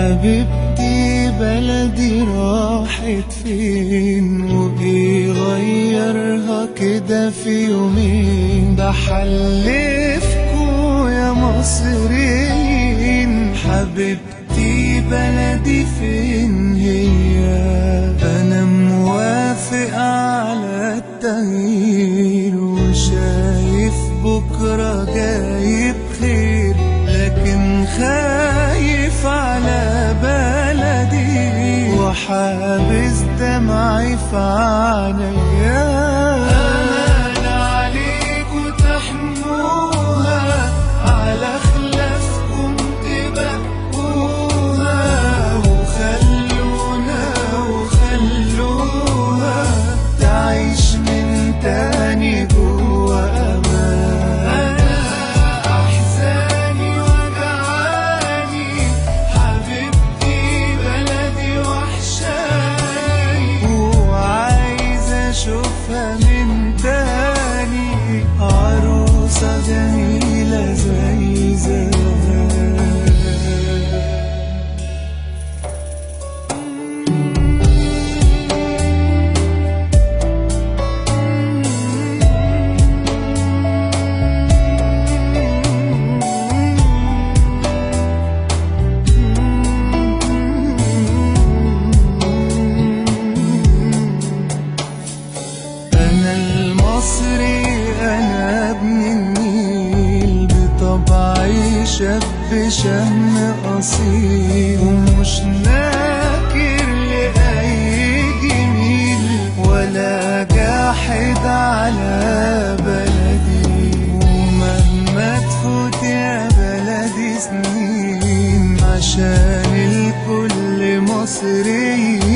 حبيبتي بلدي راحت فين وايه غيرها كده في يومين بحلفكوا يا مصريين حبيبتي بلدي فين هي انا موافق على التغيير وشايف بكرة جاي بخير لكن خايف على بلدي وحابس دمعي في عينيا أمان عليكوا تحموها على خلافكم تبقوها وخلونا وخلوها تعيش من تاني جوا أمان أحزاني وجعاني حبيبتي بلدي وحشاني وعايز أشوفها من تاني عروسة جميلة زي زمان أنا المصري أنا ابن النيل بطبعي شاب شهم أصيل ومش ناكر لأي جميل ولا جاحد على بلدي ومهما تفوت يا بلدي سنين عشان الكل مصري